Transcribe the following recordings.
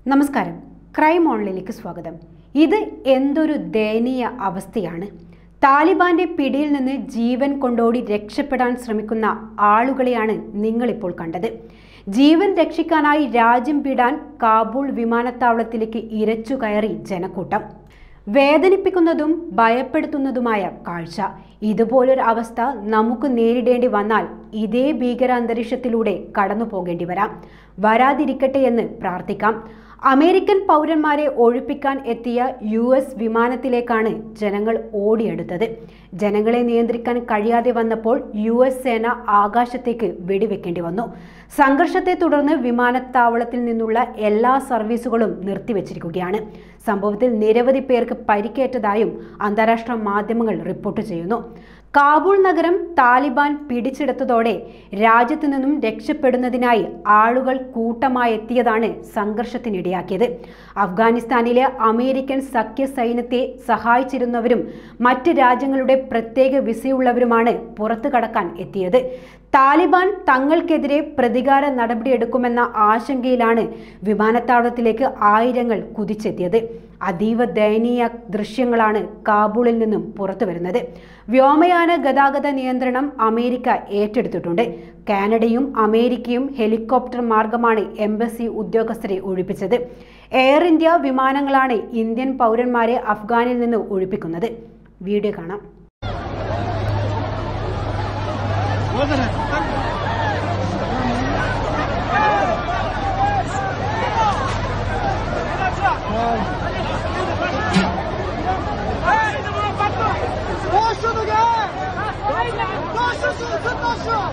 നമസ്കാരം ക്രൈം ഓൺലൈനിലേക്ക് സ്വാഗതം ഇത് എന്തൊരു ദയനീയ അവസ്ഥയാണ് താലിബാന്റെ പിടിയിൽ നിന്ന് ജീവൻ കൊണ്ടോടി രക്ഷപ്പെടാൻ ശ്രമിക്കുന്ന ആളുകളെയാണ് നിങ്ങളിപ്പോൾ കണ്ടത് ജീവൻ രക്ഷിക്കാനായി രാജ്യം വിടാൻ കാബൂൾ വിമാനത്താവളത്തിലേക്ക് ഇരച്ചു കയറി ജനക്കൂട്ടം വേദനിപ്പിക്കുന്നതും ഭയപ്പെടുത്തുന്നതുമായ കാഴ്ച ഇതുപോലൊരു അവസ്ഥ നമുക്ക് നേരിടേണ്ടി വന്നാൽ ഇതേ ഭീകരാന്തരീക്ഷത്തിലൂടെ കടന്നു പോകേണ്ടി വരാം വരാതിരിക്കട്ടെ എന്ന് പ്രാർത്ഥിക്കാം അമേരിക്കൻ പൗരന്മാരെ ഒഴിപ്പിക്കാൻ എത്തിയ യു എസ് വിമാനത്തിലേക്കാണ് ജനങ്ങൾ ഓടിയെടുത്തത് ജനങ്ങളെ നിയന്ത്രിക്കാൻ കഴിയാതെ വന്നപ്പോൾ യു എസ് സേന ആകാശത്തേക്ക് വെടിവെക്കേണ്ടി വന്നു സംഘർഷത്തെ തുടർന്ന് വിമാനത്താവളത്തിൽ നിന്നുള്ള എല്ലാ സർവീസുകളും നിർത്തിവച്ചിരിക്കുകയാണ് സംഭവത്തിൽ നിരവധി പേർക്ക് പരിക്കേറ്റതായും അന്താരാഷ്ട്ര മാധ്യമങ്ങൾ റിപ്പോർട്ട് ചെയ്യുന്നു കാബൂൾ നഗരം താലിബാൻ പിടിച്ചെടുത്തതോടെ രാജ്യത്തു നിന്നും രക്ഷപ്പെടുന്നതിനായി ആളുകൾ കൂട്ടമായി എത്തിയതാണ് സംഘർഷത്തിനിടയാക്കിയത് അഫ്ഗാനിസ്ഥാനിലെ അമേരിക്കൻ സഖ്യ സൈന്യത്തെ സഹായിച്ചിരുന്നവരും മറ്റ് രാജ്യങ്ങളുടെ പ്രത്യേക വിസയുള്ളവരുമാണ് പുറത്തു കടക്കാൻ എത്തിയത് താലിബാൻ തങ്ങൾക്കെതിരെ പ്രതികാര നടപടിയെടുക്കുമെന്ന ആശങ്കയിലാണ് വിമാനത്താവളത്തിലേക്ക് ആയിരങ്ങൾ കുതിച്ചെത്തിയത് അതീവ ദയനീയ ദൃശ്യങ്ങളാണ് കാബൂളിൽ നിന്നും പുറത്തു വരുന്നത് വ്യോമയാന ഗതാഗത നിയന്ത്രണം അമേരിക്ക ഏറ്റെടുത്തിട്ടുണ്ട് കാനഡയും അമേരിക്കയും ഹെലികോപ്റ്റർ മാർഗമാണ് എംബസി ഉദ്യോഗസ്ഥരെ ഒഴിപ്പിച്ചത് എയർ ഇന്ത്യ വിമാനങ്ങളാണ് ഇന്ത്യൻ പൗരന്മാരെ അഫ്ഗാനിൽ നിന്ന് ഒഴിപ്പിക്കുന്നത് വീഡിയോ കാണാം Proszę nogę! Proszę, proszę, proszę!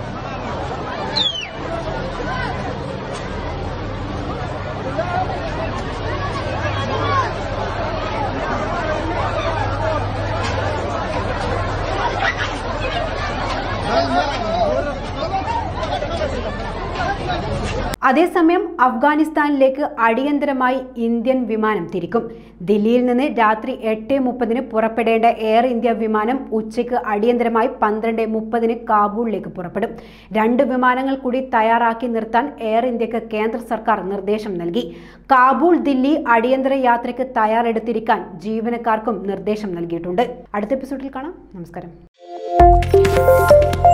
അതേസമയം അഫ്ഗാനിസ്ഥാനിലേക്ക് അടിയന്തരമായി ഇന്ത്യൻ വിമാനം തിരിക്കും ദില്ലിയിൽ നിന്ന് രാത്രി എട്ട് മുപ്പതിന് പുറപ്പെടേണ്ട എയർ ഇന്ത്യ വിമാനം ഉച്ചയ്ക്ക് അടിയന്തരമായി പന്ത്രണ്ട് മുപ്പതിന് കാബൂളിലേക്ക് പുറപ്പെടും രണ്ട് വിമാനങ്ങൾ കൂടി തയ്യാറാക്കി നിർത്താൻ എയർ ഇന്ത്യക്ക് കേന്ദ്ര സർക്കാർ നിർദ്ദേശം നൽകി കാബൂൾ ദില്ലി അടിയന്തര യാത്രയ്ക്ക് തയ്യാറെടുത്തിരിക്കാൻ ജീവനക്കാർക്കും നിർദ്ദേശം നൽകിയിട്ടുണ്ട് അടുത്ത എപ്പിസോഡിൽ കാണാം നമസ്കാരം